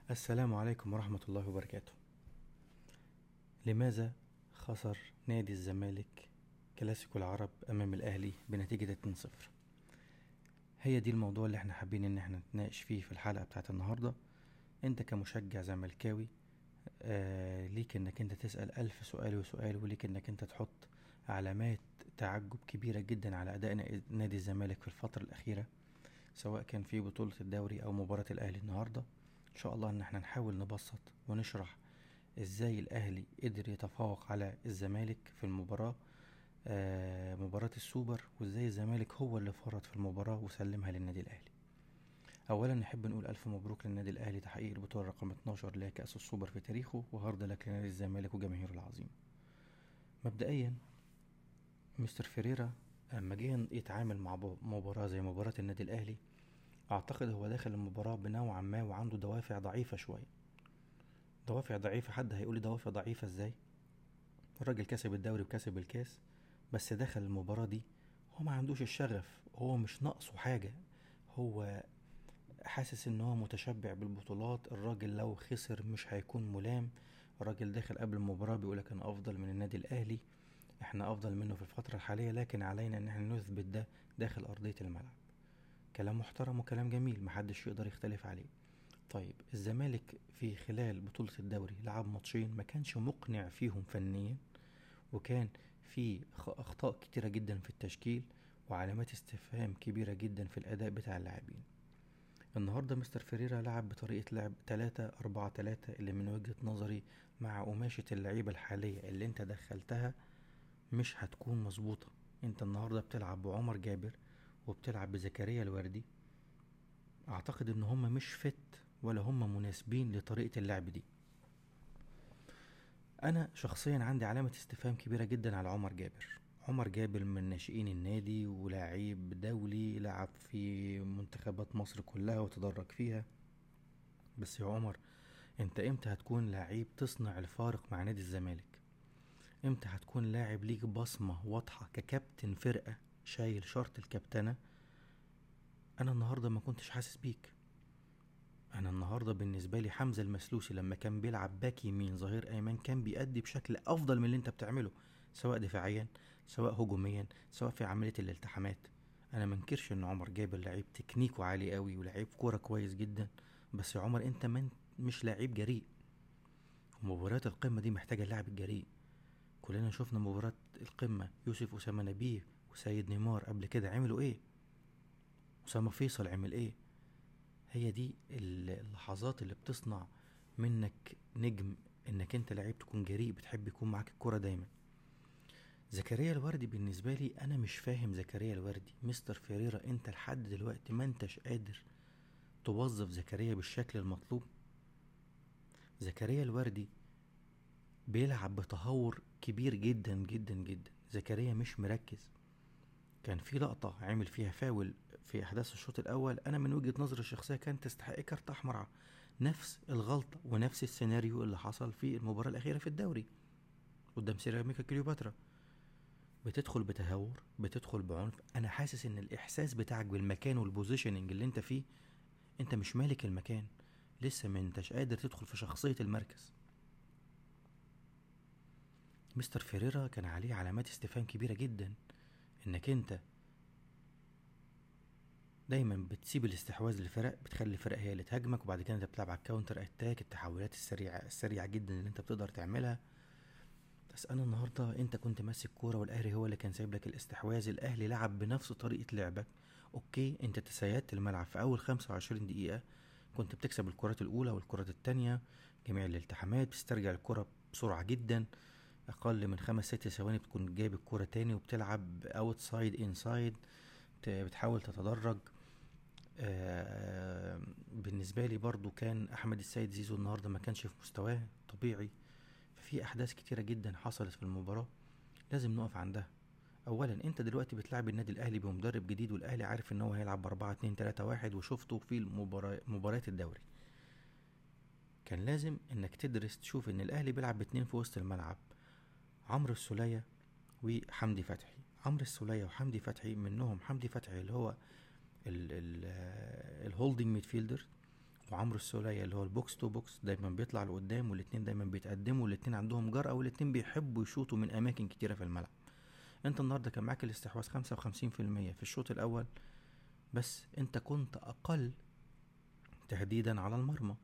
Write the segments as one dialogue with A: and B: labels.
A: السلام عليكم ورحمة الله وبركاته لماذا خسر نادي الزمالك كلاسيكو العرب أمام الأهلي بنتيجة 2-0 هي دي الموضوع اللي احنا حابين ان احنا نتناقش فيه في الحلقة بتاعت النهاردة انت كمشجع زملكاوي آه ليك انك انت تسأل ألف سؤال وسؤال وليك انك انت تحط علامات تعجب كبيرة جدا على أداء نادي الزمالك في الفترة الأخيرة سواء كان في بطولة الدوري أو مباراة الأهلي النهاردة ان شاء الله ان احنا نحاول نبسط ونشرح ازاي الاهلي قدر يتفوق على الزمالك في المباراة آه مباراة السوبر وازاي الزمالك هو اللي فرط في المباراة وسلمها للنادي الاهلي اولا نحب نقول الف مبروك للنادي الاهلي تحقيق البطولة رقم 12 لكأس السوبر في تاريخه وهارد لك لنادي الزمالك وجماهيره العظيمة مبدئيا مستر فيريرا لما جه يتعامل مع مباراة زي مباراة النادي الاهلي اعتقد هو داخل المباراة بنوعا ما وعنده دوافع ضعيفة شوية دوافع ضعيفة حد هيقولي دوافع ضعيفة ازاي الراجل كسب الدوري وكسب الكاس بس دخل المباراة دي هو ما عندوش الشغف هو مش ناقصه حاجة هو حاسس ان هو متشبع بالبطولات الراجل لو خسر مش هيكون ملام الراجل داخل قبل المباراة بيقولك انا افضل من النادي الاهلي احنا افضل منه في الفترة الحالية لكن علينا ان احنا نثبت ده داخل ارضية الملعب كلام محترم وكلام جميل محدش يقدر يختلف عليه طيب الزمالك في خلال بطولة الدوري لعب ماتشين ما كانش مقنع فيهم فنيا وكان في اخطاء كتيرة جدا في التشكيل وعلامات استفهام كبيرة جدا في الاداء بتاع اللاعبين النهاردة مستر فريرا لعب بطريقة لعب تلاتة أربعة تلاتة اللي من وجهة نظري مع قماشة اللعيبة الحالية اللي انت دخلتها مش هتكون مظبوطة انت النهاردة بتلعب بعمر جابر وبتلعب بزكريا الوردي اعتقد ان هما مش فت ولا هما مناسبين لطريقة اللعب دي انا شخصيا عندي علامة استفهام كبيرة جدا على عمر جابر عمر جابر من ناشئين النادي ولاعيب دولي لعب في منتخبات مصر كلها وتدرج فيها بس يا عمر انت امتى هتكون لعيب تصنع الفارق مع نادي الزمالك امتى هتكون لاعب ليك بصمة واضحة ككابتن فرقة شايل شرط الكابتنة انا النهاردة ما كنتش حاسس بيك انا النهاردة بالنسبة لي حمزة المسلوسي لما كان بيلعب باك يمين ظهير ايمن كان بيأدي بشكل افضل من اللي انت بتعمله سواء دفاعيا سواء هجوميا سواء في عملية الالتحامات انا منكرش ان عمر جابر لعيب تكنيكه عالي قوي ولعيب كورة كويس جدا بس يا عمر انت من مش لعيب جريء ومباريات القمة دي محتاجة اللاعب الجريء كلنا شفنا مباراة القمة يوسف أسامة نبيه وسيد نيمار قبل كده عملوا ايه أسامة فيصل عمل ايه هي دي اللحظات اللي بتصنع منك نجم انك انت لعيب تكون جريء بتحب يكون معاك الكرة دايما زكريا الوردي بالنسبة لي انا مش فاهم زكريا الوردي مستر فيريرا انت لحد دلوقتي ما انتش قادر توظف زكريا بالشكل المطلوب زكريا الوردي بيلعب بتهور كبير جدا جدا جدا زكريا مش مركز كان في لقطة عمل فيها فاول في أحداث الشوط الأول أنا من وجهة نظري الشخصية كانت تستحق كارت أحمر نفس الغلطة ونفس السيناريو اللي حصل في المباراة الأخيرة في الدوري قدام سيراميكا كليوباترا بتدخل بتهور بتدخل بعنف أنا حاسس إن الإحساس بتاعك بالمكان والبوزيشننج اللي أنت فيه أنت مش مالك المكان لسه ما أنتش قادر تدخل في شخصية المركز مستر فيريرا كان عليه علامات استفهام كبيرة جدا انك انت دايما بتسيب الاستحواذ للفرق بتخلي الفرق هي اللي تهاجمك وبعد كده انت بتلعب على الكاونتر اتاك التحولات السريعه السريعه جدا اللي انت بتقدر تعملها بس انا النهارده انت كنت ماسك كوره والاهلي هو اللي كان سايب لك الاستحواذ الاهلي لعب بنفس طريقه لعبك اوكي انت تسيدت الملعب في اول خمسة وعشرين دقيقه كنت بتكسب الكرات الاولى والكرات التانية جميع الالتحامات بتسترجع الكرة بسرعة جدا اقل من خمس ست ثواني بتكون جايب الكرة تاني وبتلعب اوت سايد انسايد بتحاول تتدرج آه بالنسبة لي برضو كان احمد السيد زيزو النهاردة ما كانش في مستواه طبيعي ففي احداث كتيرة جدا حصلت في المباراة لازم نقف عندها اولا انت دلوقتي بتلعب النادي الاهلي بمدرب جديد والاهلي عارف ان هو هيلعب باربعة اتنين تلاتة واحد وشفته في المباراة مباريات الدوري كان لازم انك تدرس تشوف ان الاهلي بيلعب باتنين في وسط الملعب عمرو السولية وحمدي فتحي عمرو السولية وحمدي فتحي منهم حمدي فتحي اللي هو الهولدنج ميدفيلدر وعمرو السولية اللي هو البوكس تو بوكس دايما بيطلع لقدام والاتنين دايما بيتقدموا والاتنين عندهم جرأة والاتنين بيحبوا يشوطوا من أماكن كتيرة في الملعب انت النهارده كان معاك الاستحواذ خمسة وخمسين في المية في الشوط الأول بس انت كنت أقل تهديدا على المرمى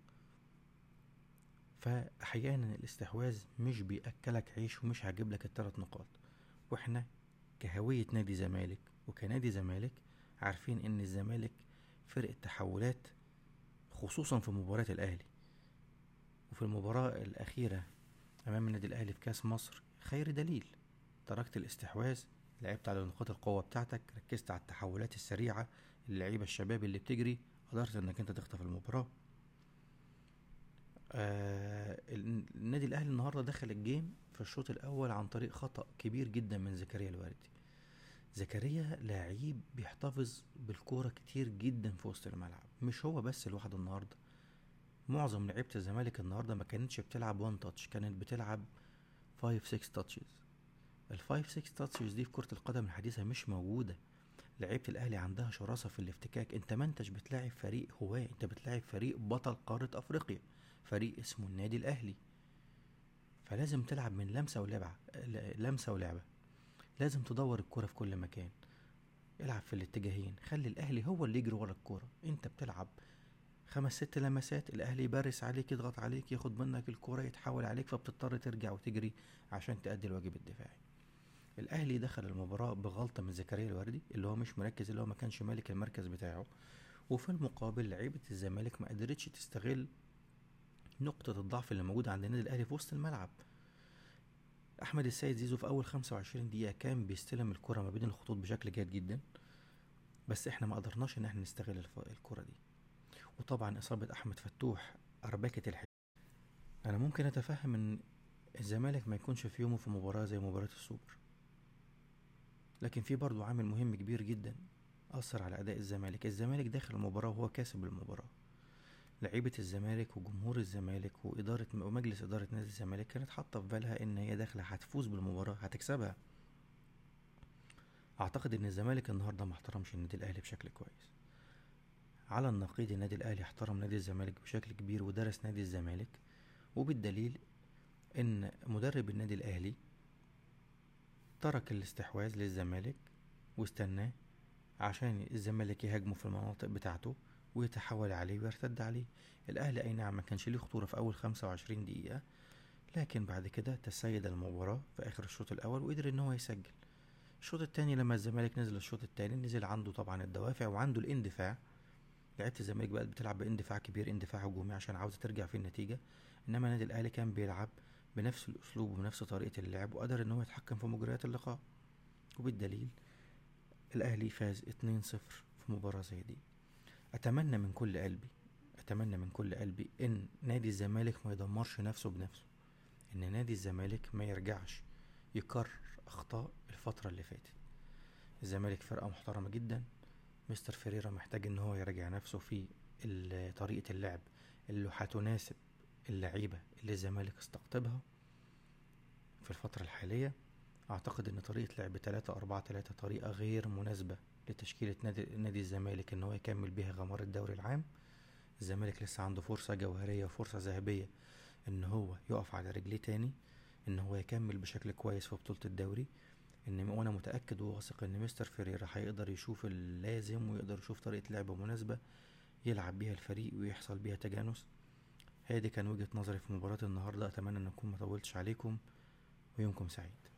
A: فأحيانا الاستحواذ مش بيأكلك عيش ومش هجيب لك التلات نقاط واحنا كهوية نادي زمالك وكنادي زمالك عارفين ان الزمالك فرقة تحولات خصوصا في مباراة الأهلي وفي المباراة الأخيرة أمام النادي الأهلي في كأس مصر خير دليل تركت الاستحواذ لعبت على نقاط القوة بتاعتك ركزت على التحولات السريعة اللعيبة الشباب اللي بتجري قدرت انك انت تخطف المباراة آه النادي الاهلي النهارده دخل الجيم في الشوط الاول عن طريق خطأ كبير جدا من زكريا الوردي زكريا لعيب بيحتفظ بالكورة كتير جدا في وسط الملعب مش هو بس لوحده النهارده معظم لعيبة الزمالك النهارده ما كانتش بتلعب وان تاتش كانت بتلعب فايف سكس تاتشز الفايف سكس تاتشز دي في كرة القدم الحديثة مش موجودة لعيبة الأهلي عندها شراسة في الافتكاك انت ما انتش بتلاعب فريق هواه انت بتلاعب فريق بطل قارة أفريقيا فريق اسمه النادي الأهلي فلازم تلعب من لمسة ولعبة لمسة ولعبة لازم تدور الكرة في كل مكان العب في الاتجاهين خلي الأهلي هو اللي يجري ورا الكرة انت بتلعب خمس ست لمسات الأهلي يبرس عليك يضغط عليك ياخد منك الكرة يتحول عليك فبتضطر ترجع وتجري عشان تأدي الواجب الدفاعي الاهلي دخل المباراه بغلطه من زكريا الوردي اللي هو مش مركز اللي هو ما كانش مالك المركز بتاعه وفي المقابل لعيبه الزمالك ما قدرتش تستغل نقطة الضعف اللي موجودة عند النادي الأهلي في وسط الملعب أحمد السيد زيزو في أول خمسة وعشرين دقيقة كان بيستلم الكرة ما بين الخطوط بشكل جيد جدا بس احنا ما قدرناش ان احنا نستغل الكرة دي وطبعا إصابة أحمد فتوح أربكة الحكاية أنا ممكن أتفهم إن الزمالك ما يكونش في يومه في مباراة زي مباراة السوبر لكن في برضو عامل مهم كبير جدا أثر على أداء الزمالك الزمالك داخل المباراة وهو كاسب المباراة لعيبة الزمالك وجمهور الزمالك وإدارة ومجلس إدارة نادي الزمالك كانت حاطة في بالها إن هي داخلة هتفوز بالمباراة هتكسبها أعتقد إن الزمالك النهاردة ما احترمش النادي الأهلي بشكل كويس على النقيض النادي الأهلي احترم نادي الزمالك بشكل كبير ودرس نادي الزمالك وبالدليل إن مدرب النادي الأهلي ترك الاستحواذ للزمالك واستناه عشان الزمالك يهاجمه في المناطق بتاعته ويتحول عليه ويرتد عليه الاهلي اي نعم ما كانش ليه خطوره في اول خمسة وعشرين دقيقه لكن بعد كده تسيد المباراه في اخر الشوط الاول وقدر ان هو يسجل الشوط التاني لما الزمالك نزل الشوط التاني نزل عنده طبعا الدوافع وعنده الاندفاع لعيبه الزمالك بقت بتلعب باندفاع كبير اندفاع هجومي عشان عاوزه ترجع في النتيجه انما النادي الاهلي كان بيلعب بنفس الأسلوب وبنفس طريقة اللعب وقدر إن هو يتحكم في مجريات اللقاء وبالدليل الأهلي فاز 2-0 في مباراة زي دي أتمنى من كل قلبي أتمنى من كل قلبي إن نادي الزمالك ما يدمرش نفسه بنفسه إن نادي الزمالك ما يرجعش يكرر أخطاء الفترة اللي فاتت الزمالك فرقة محترمة جدا مستر فيريرا محتاج إن هو يراجع نفسه في طريقة اللعب اللي هتناسب اللعيبة اللي الزمالك استقطبها في الفترة الحالية أعتقد إن طريقة لعب تلاتة أربعة تلاتة طريقة غير مناسبة لتشكيلة نادي, نادي الزمالك إن هو يكمل بيها غمار الدوري العام الزمالك لسه عنده فرصة جوهرية وفرصة ذهبية إن هو يقف على رجليه تاني إن هو يكمل بشكل كويس في بطولة الدوري إن وأنا متأكد وواثق إن مستر فيريرا هيقدر يشوف اللازم ويقدر يشوف طريقة لعب مناسبة يلعب بيها الفريق ويحصل بيها تجانس هي دي كان وجهة نظري في مباراة النهاردة أتمنى أن أكون مطولتش عليكم ويومكم سعيد